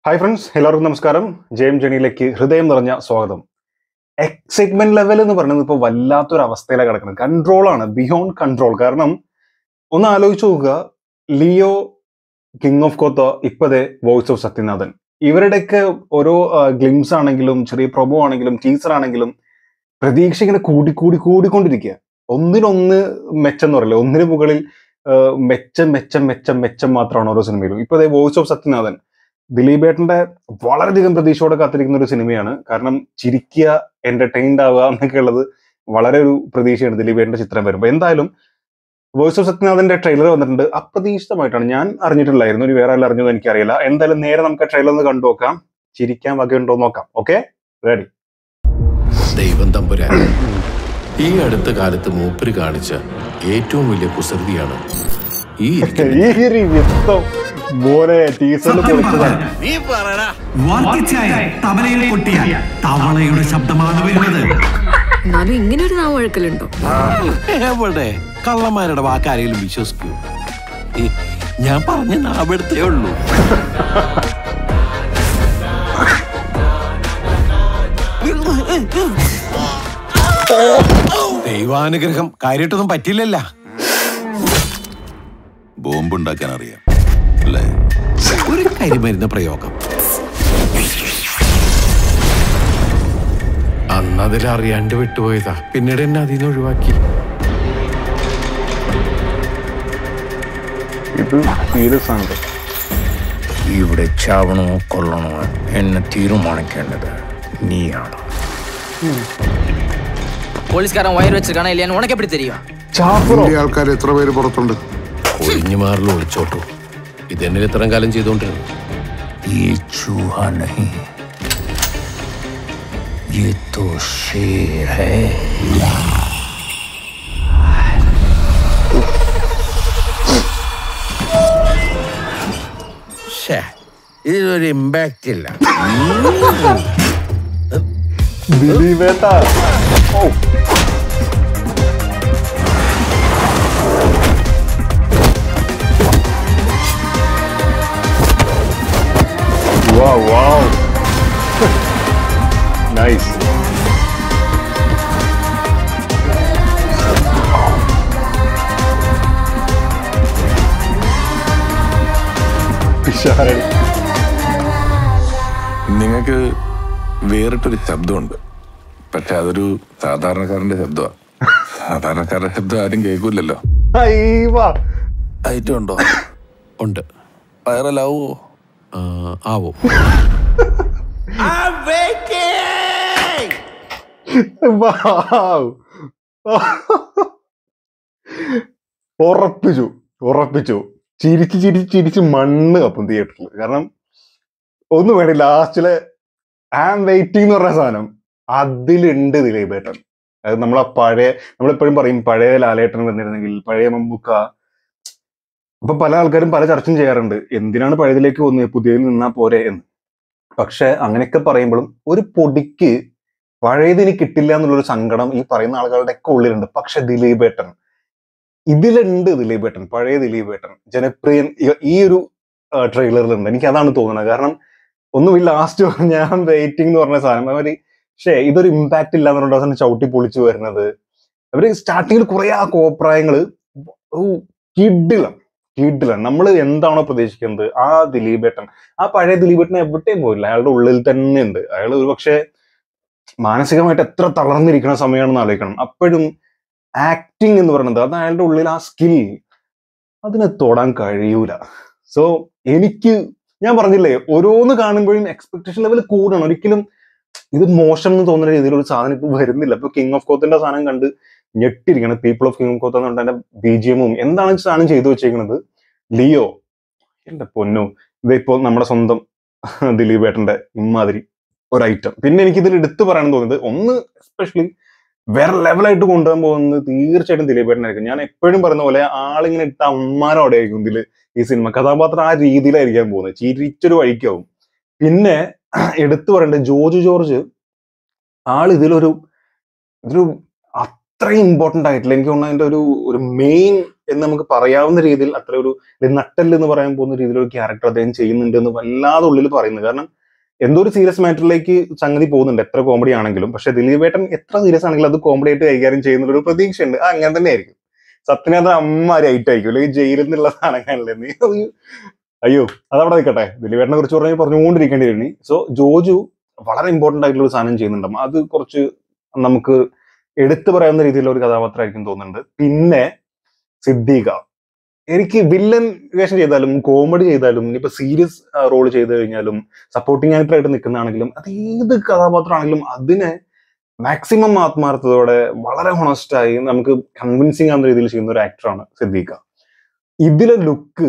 Hi friends എല്ലാവർക്കും നമസ്കാരം ജെയിം ജണിയിലേക്ക് ഹൃദയം നിറഞ്ഞ സ്വാഗതം എക്സൈറ്റ്മെന്റ് ലെവൽ എന്ന് പറയുന്നത് ഇപ്പോൾ വല്ലാത്തൊരു അവസ്ഥയിലാണ് കിടക്കുന്നത് കൺട്രോൾ ആണ് ബിയോണ്ട് കൺട്രോൾ കാരണം ഒന്ന് ആലോചിച്ച് നോക്കുക ലിയോ കിങ് ഓഫ് കോത്ത ഇപ്പതേ വോയിസ് ഓഫ് സത്യനാഥൻ ഇവരുടെയൊക്കെ ഓരോ ഗ്ലിംസ് ആണെങ്കിലും ചെറിയ പ്രൊമോ ആണെങ്കിലും ടീസർ ആണെങ്കിലും പ്രതീക്ഷ ഇങ്ങനെ കൂടി കൂടി കൂടിക്കൊണ്ടിരിക്കുക ഒന്നിനൊന്ന് മെച്ചം എന്ന് പറയില്ല ഒന്നിനു മുകളിൽ ആ, മെച്ചം മെച്ചം മെച്ചം മെച്ചം മാത്രമാണ് ഓരോ സിനിമയിലും ഇപ്പൊ വോയിസ് ഓഫ് സത്യനാഥൻ ദിലീപേട്ടന്റെ വളരെയധികം പ്രതീക്ഷയോടെ കാത്തിരിക്കുന്ന ഒരു സിനിമയാണ് കാരണം ചിരിക്കുക എന്റർടൈൻഡ് ആവുക എന്നൊക്കെ ഉള്ളത് വളരെ ഒരു പ്രതീക്ഷയാണ് ദിലീപേട്ടന്റെ ചിത്രം വരുമ്പോൾ എന്തായാലും വോയിസ് ഓഫ് സത്യനാഥന്റെ ട്രെയിലർ വന്നിട്ടുണ്ട് അപ്രതീക്ഷിതമായിട്ടാണ് ഞാൻ അറിഞ്ഞിട്ടില്ലായിരുന്നു ഇനി വേറെ ആരും അറിഞ്ഞത് എനിക്കറിയില്ല എന്തായാലും നേരെ നമുക്ക് ട്രെയിലർ ഒന്ന് കണ്ടു നോക്കാം ചിരിക്കാൻ വകയുണ്ടോ എന്ന് നോക്കാം ഓക്കെ റെഡി ദൈവം തമ്പുരാൻ ഈ അടുത്ത കാലത്ത് മൂപ്പര് കാണിച്ച ഏറ്റവും വലിയ കുസൃതിയാണ് ഈ ഇരിക്കുന്ന ഈ ഒരു യുദ്ധം മോനെ ടീച്ചറിൽ കൊടുത്തതാണ് നീ പറടാ വർദ്ധിച്ചായ തബലയിൽ കൊട്ടിയാൽ തവളയുടെ ശബ്ദമാണ് വരുന്നത് എന്നാലും ഇങ്ങനെ ഒരു നാവഴക്കലുണ്ടോ എവിടെ കള്ളന്മാരുടെ വാക്കാരെങ്കിലും വിശ്വസിക്കൂ ഈ ഞാൻ പറഞ്ഞ നാവെടുത്തേ ഉള്ളൂ ദൈവാനുഗ്രഹം കാര്യമായിട്ടൊന്നും പറ്റില്ലല്ല ബോംബുണ്ടാക്കാൻ അറിയാം അല്ലേ ഒരു കരിമരുന്ന് പ്രയോഗം അന്നതിലറിയാണ്ട് വിട്ടുപോയതാ പിന്നീട് എന്നെ അതിൽ നിന്ന് ഒഴിവാക്കി ഇത് സീരിയസ് ആണ് ഇവിടെ ചാവണോ കൊല്ലണോ എന്ന് തീരുമാനിക്കേണ്ടത് നീയാണ് போலீஸ்காரன் ஒயர் வச்சிருக்கானா இல்லையான்னு உனக்கு எப்படி தெரியும் ചാപ്പറോ ഇന്ത്യ ആൾക്കാർ എത്ര പേര് പുറത്തുണ്ട് ഒഴിഞ്ഞു മാറലും ഒളിച്ചോട്ടു ഇതെന്നെ ഇത്രയും കാലം ചെയ്തോണ്ടിരുന്നു ये चूहा नहीं ये तो शेर है ഇതിനൊരു ഇമ്പാക്റ്റ് ഇല്ല ദിലീപേട്ട ഓ Wow, wow. nice. പിഷാരടി നിങ്ങൾക്ക് വേറിട്ടൊരു ശബ്ദമുണ്ട് പക്ഷെ അതൊരു സാധാരണക്കാരന്റെ ശബ്ദമാണ് സാധാരണക്കാരന്റെ ശബ്ദം ആരും കേൾക്കൂലല്ലോ അയ്യവാ ഐറ്റം ഉണ്ടോ ഉണ്ട് വൈറലാവോ ആ, ആവോ Wow. ഉറപ്പിച്ചു ഉറപ്പിച്ചു ചിരിച്ച് ചിരിച്ച് ചിരിച്ച് മണ്ണ് കപ്പും തിയേറ്ററിൽ കാരണം ഒന്നും വേണ്ട ലാസ്റ്റിലെ ആം വെയിറ്റിംഗ് എന്ന് പറഞ്ഞ സാധനം അതിലുണ്ട് ദിലീപേട്ടൻ അത് നമ്മളെ പഴയ നമ്മളെപ്പോഴും പറയും പഴയ ലാലേട്ടൻ വന്നിരുന്നെങ്കിൽ പഴയ മമ്മൂക്ക അപ്പൊ പല ആൾക്കാരും പല ചർച്ചയും ചെയ്യാറുണ്ട് എന്തിനാണ് പഴയതിലേക്ക് പോകുന്നത് പുതിയതിൽ നിന്നാ പോരെ എന്ന് പക്ഷെ അങ്ങനെയൊക്കെ പറയുമ്പോഴും ഒരു പൊടിക്ക് പഴയതിന് കിട്ടില്ല എന്നുള്ളൊരു സങ്കടം ഈ പറയുന്ന ആളുകളുടെ ഒക്കെ ഉള്ളിലുണ്ട് പക്ഷെ ദിലീപേട്ടൻ ഇതിലുണ്ട് ദിലീപേട്ടൻ പഴയ ദിലീപേട്ടൻ ജനപ്രിയൻ ഈ- ഈ ഒരു ട്രെയിലറിലുണ്ട് എനിക്ക് അതാണ് തോന്നുന്നത് കാരണം ഒന്നുമില്ല ലാസ്റ്റ് ഞാൻ വെയിറ്റിംഗ് എന്ന് പറഞ്ഞ സാധനം അവര് പക്ഷേ ഇതൊരു ഇമ്പാക്ട് ഇല്ല എന്നുള്ള അവസാനം ചവിട്ടി പൊളിച്ചു വരുന്നത് അവര് സ്റ്റാർട്ടിങ്ങിൽ കുറെ ആ കോപ്രായങ്ങള് കിഡിലാണ് കിഡിലാണ് നമ്മൾ എന്താണോ പ്രതീക്ഷിക്കുന്നത് ആ ദിലീപേട്ടൻ ആ പഴയ ദിലീപേട്ടൻ എവിടെയും പോയില്ല അയാളുടെ ഉള്ളിൽ തന്നെ ഉണ്ട് അയാൾ ഒരു പക്ഷേ മാനസികമായിട്ട് എത്ര തളർന്നിരിക്കുന്ന സമയമാണെന്ന് ആലോചിക്കണം അപ്പോഴും ആക്ടിങ് എന്ന് പറയുന്നത് അത് അയാളുടെ ഉള്ളിൽ ആ സ്കിൽ അതിനെ തൊടാൻ കഴിയൂല സോ എനിക്ക് ഞാൻ പറഞ്ഞില്ലേ ഓരോന്ന് കാണുമ്പോഴും എക്സ്പെക്ടേഷൻ ലെവൽ കൂടണം ഒരിക്കലും ഇത് മോശം എന്ന് തോന്നുന്ന രീതിയിൽ ഒരു സാധനം ഇപ്പൊ വരുന്നില്ല ഇപ്പൊ കിങ് ഓഫ് കോത്തിന്റെ സാധനം കണ്ട് ഞെട്ടിരിക്കണം people of king of Kotha എന്നുണ്ട് എന്റെ ബി ജി എമ്മും എന്താണ് ഈ സാധനം ചെയ്തു വെച്ചേക്കുന്നത് ലിയോ എന്റെ പൊന്നു ഇതിപ്പോ നമ്മുടെ സ്വന്തം ദിലീപേട്ടന്റെ ഇമ്മാതിരി ഒരു ഐറ്റം പിന്നെ എനിക്ക് ഇതിൽ എടുത്തു പറയാൻ തോന്നിയത് ഒന്ന് എസ്പെഷ്യലി വേറെ ലെവലായിട്ട് കൊണ്ടുപോകാൻ പോകുന്നത് തീർച്ചയായിട്ടും ദിലീപേട്ടനായിരിക്കും ഞാൻ എപ്പോഴും പറയുന്ന പോലെ ആളിങ്ങനെ ഇട്ട അമ്മാനോടെ ആയിരിക്കും ഇതിൽ ഈ സിനിമ കഥാപാത്രം ആ രീതിയിലായിരിക്കാൻ പോകുന്നത് ചിരിച്ചൊരു വഴിക്കാവും പിന്നെ എടുത്തു പറയേണ്ടത് ജോർജ് ജോർജ് ആൾ ഇതിലൊരു ഇതിലൊരു അത്രയും ഇമ്പോർട്ടന്റ് ആയിട്ടില്ല എനിക്ക് തോന്നുന്നു അതിന്റെ ഒരു ഒരു മെയിൻ എന്ന് നമുക്ക് പറയാവുന്ന രീതിയിൽ അത്ര ഒരു അല്ലെങ്കിൽ നട്ടല് എന്ന് പറയാൻ പോകുന്ന രീതിയിലൊരു ക്യാരക്ടർ അദ്ദേഹം ചെയ്യുന്നുണ്ട് എന്ന് വല്ലാതെ ഉള്ളിൽ പറയുന്നത് കാരണം എന്തോ ഒരു സീരിയസ് മാറ്ററിലേക്ക് സംഗതി പോകുന്നുണ്ട് എത്ര കോമഡി ആണെങ്കിലും പക്ഷെ ദിലീപേട്ടൻ എത്ര സീരിയസ് ആണെങ്കിലും അത് കോമഡി ആയിട്ട് കൈകാര്യം ചെയ്യുന്ന ഒരു പ്രതീക്ഷയുണ്ട് ആ അങ്ങനെ തന്നെ ആയിരിക്കും സത്യനെ അത് അമ്മാരി ആയിട്ടായിരിക്കും അല്ലെങ്കിൽ ജയിലിൽ നിന്നുള്ള സാധനങ്ങളല്ലേ നീ അയ്യോ. അയ്യോ അതവിടെ നിൽക്കട്ടെ ദിലീപേട്ടനെ കുറിച്ച് പറഞ്ഞ് പറഞ്ഞുകൊണ്ടിരിക്കേണ്ടി വരും സോ ജോജു വളരെ ഇമ്പോർട്ടന്റ് ആയിട്ടുള്ള ഒരു സാധനം ചെയ്യുന്നുണ്ട് അത് കുറച്ച് നമുക്ക് എടുത്തു പറയാവുന്ന രീതിയിലുള്ള ഒരു കഥാപാത്രമായിരിക്കും തോന്നുന്നുണ്ട് പിന്നെ സിദ്ദീഖ എനിക്ക് വില്ലൻ വേഷം ചെയ്താലും കോമഡി ചെയ്താലും ഇനിയിപ്പോ സീരിയസ് റോൾ ചെയ്തു കഴിഞ്ഞാലും സപ്പോർട്ടിംഗ് ആക്ടർ ആയിട്ട് നിൽക്കുന്നതാണെങ്കിലും അത് ഏത് കഥാപാത്രമാണെങ്കിലും അതിനെ മാക്സിമം ആത്മാർത്ഥതയോടെ വളരെ ഹോണസ്റ്റ് ആയി നമുക്ക് കൺവിൻസിങ് ആവുന്ന രീതിയിൽ ചെയ്യുന്ന ഒരു ആക്ടറാണ് സിദ്ദീഖ ഇതിലെ ലുക്ക്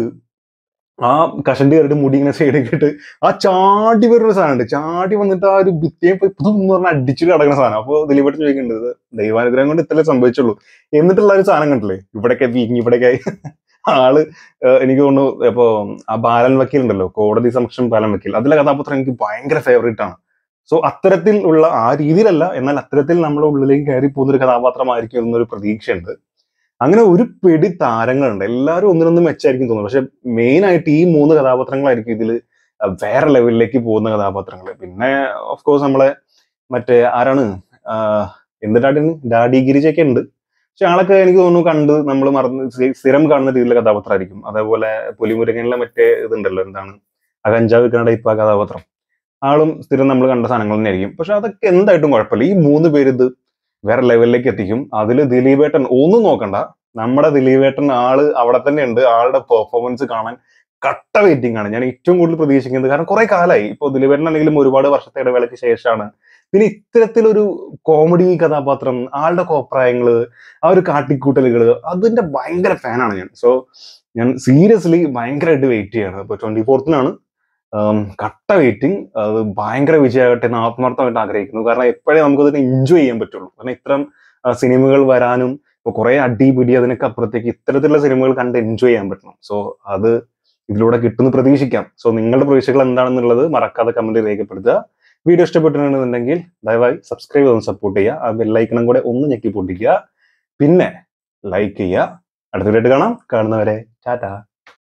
ആ കഷണ്ടി കയറിയിട്ട് മുടി ഇങ്ങനെ സൈഡിൽ ഇട്ട് ആ ചാടി വരുന്ന സാധനമുണ്ട് ചാടി വന്നിട്ട് ആ ഒരു ഭിത്തിയെ പോയി പുതും എന്ന് പറഞ്ഞാൽ അടിച്ചിട്ട് കിടക്കുന്ന സാധനം അപ്പോൾ ദിലീപേട്ടൻ ചോദിക്കേണ്ടത് ദൈവാനുഗ്രഹം കൊണ്ട് ഇത്രേ സംഭവിച്ചുള്ളൂ എന്നിട്ടുള്ള ഒരു സാധനം കണ്ടില്ലേ ഇവിടെയൊക്കെ വീങ്ങി ഇവിടെയൊക്കെ ആയി. ആള് ഏഹ് എനിക്ക് തോന്നുന്നു ഇപ്പോ ആ ബാലൻ വക്കീൽ ഉണ്ടല്ലോ കോടതി സമക്ഷം ബാലൻ വക്കീൽ അതിലെ കഥാപാത്രം എനിക്ക് ഭയങ്കര ഫേവറേറ്റ് ആണ് സോ അത്തരത്തിൽ ഉള്ള ആ രീതിയിലല്ല എന്നാൽ അത്തരത്തിൽ നമ്മുടെ ഉള്ളിലേക്ക് കയറി പോകുന്ന ഒരു കഥാപാത്രമായിരിക്കും എന്നൊരു പ്രതീക്ഷയുണ്ട് അങ്ങനെ ഒരു പിടി താരങ്ങളുണ്ട് എല്ലാവരും ഒന്നിനൊന്നും മെച്ചായിരിക്കും തോന്നുന്നു പക്ഷെ മെയിൻ ആയിട്ട് ഈ മൂന്ന് കഥാപാത്രങ്ങളായിരിക്കും ഇതിൽ വേറെ ലെവലിലേക്ക് പോകുന്ന കഥാപാത്രങ്ങൾ പിന്നെ ഓഫ് കോഴ്സ് നമ്മളെ മറ്റേ ആരാണ് ആഹ് എന്ത് ഡാഡിന് ഡാഡി ഗിരിജൊക്കെ ഉണ്ട് പക്ഷെ ആളൊക്കെ എനിക്ക് തോന്നുന്നു കണ്ട് നമ്മൾ മറന്ന് സ്ഥി- സ്ഥിരം കാണുന്ന രീതിയിലുള്ള കഥാപാത്രമായിരിക്കും അതേപോലെ പുലിമുരുകനിലെ മറ്റേ ഇതുണ്ടല്ലോ എന്താണ് ആ കഞ്ചാവ് വിൽക്കുന്ന ടൈപ്പ് ആ കഥാപാത്രം ആളും സ്ഥിരം നമ്മൾ കണ്ട സാധനങ്ങൾ തന്നെ ആയിരിക്കും പക്ഷെ അതൊക്കെ എന്തായിട്ടും കുഴപ്പമില്ല ഈ മൂന്ന് പേര് ഇത് വേറെ ലെവലിലേക്ക് എത്തിക്കും അതിൽ ദിലീപേട്ടൻ ഒന്നും നോക്കണ്ട നമ്മുടെ ദിലീപേട്ടൻ ആള് അവിടെ തന്നെ ഉണ്ട് ആളുടെ പെർഫോമൻസ് കാണാൻ കട്ട വെയിറ്റിംഗ് ആണ് ഞാൻ ഏറ്റവും കൂടുതൽ പ്രതീക്ഷിക്കുന്നത് കാരണം കുറെ കാലമായി ഇപ്പോൾ ദിലീപേട്ടൻ ആണെങ്കിലും ഒരുപാട് വർഷത്തെ ഇടവേളയ്ക്ക് ശേഷമാണ് പിന്നെ ഇത്തരത്തിലൊരു കോമഡി കഥാപാത്രം ആളുടെ കോപ്രായങ്ങള് ആ ഒരു കാട്ടിക്കൂട്ടലുകള് അതിന്റെ ഭയങ്കര ഫാനാണ് ഞാൻ സോ ഞാൻ സീരിയസ്ലി ഭയങ്കരമായിട്ട് വെയിറ്റ് ചെയ്യാണ് ഇപ്പൊ ട്വന്റി ഫോർത്തിനാണ് കട്ട വെയിറ്റിംഗ് അത് ഭയങ്കര വിജയമാകട്ടെ എന്ന് ആത്മാർത്ഥമായിട്ട് ആഗ്രഹിക്കുന്നു കാരണം എപ്പോഴേ നമുക്കതിനെ എൻജോയ് ചെയ്യാൻ പറ്റുള്ളൂ കാരണം ഇത്തരം ആ, സിനിമകൾ വരാനും ഇപ്പൊ കുറെ അടി പിടി അതിനൊക്കെ അപ്പുറത്തേക്ക് ഇത്തരത്തിലുള്ള സിനിമകൾ കണ്ട് എൻജോയ് ചെയ്യാൻ പറ്റണം സോ അത് ഇതിലൂടെ കിട്ടുമെന്ന് പ്രതീക്ഷിക്കാം സോ നിങ്ങളുടെ പ്രതീക്ഷകൾ എന്താണെന്നുള്ളത് മറക്കാതെ കമന്റ് രേഖപ്പെടുത്തുക വീഡിയോ ഇഷ്ടപ്പെട്ടിട്ടുണ്ടെന്നുണ്ടെങ്കിൽ ദയവായി സബ്സ്ക്രൈബ് ചെയ്ത് സപ്പോർട്ട് ചെയ്യുക ആ ബെല്ലൈക്കണം കൂടെ ഒന്ന് ഞെക്കി പൊട്ടിക്കുക പിന്നെ ലൈക്ക് ചെയ്യുക അടുത്ത വീഡിയോ കാണാം കാണുന്നവരെ ടാറ്റ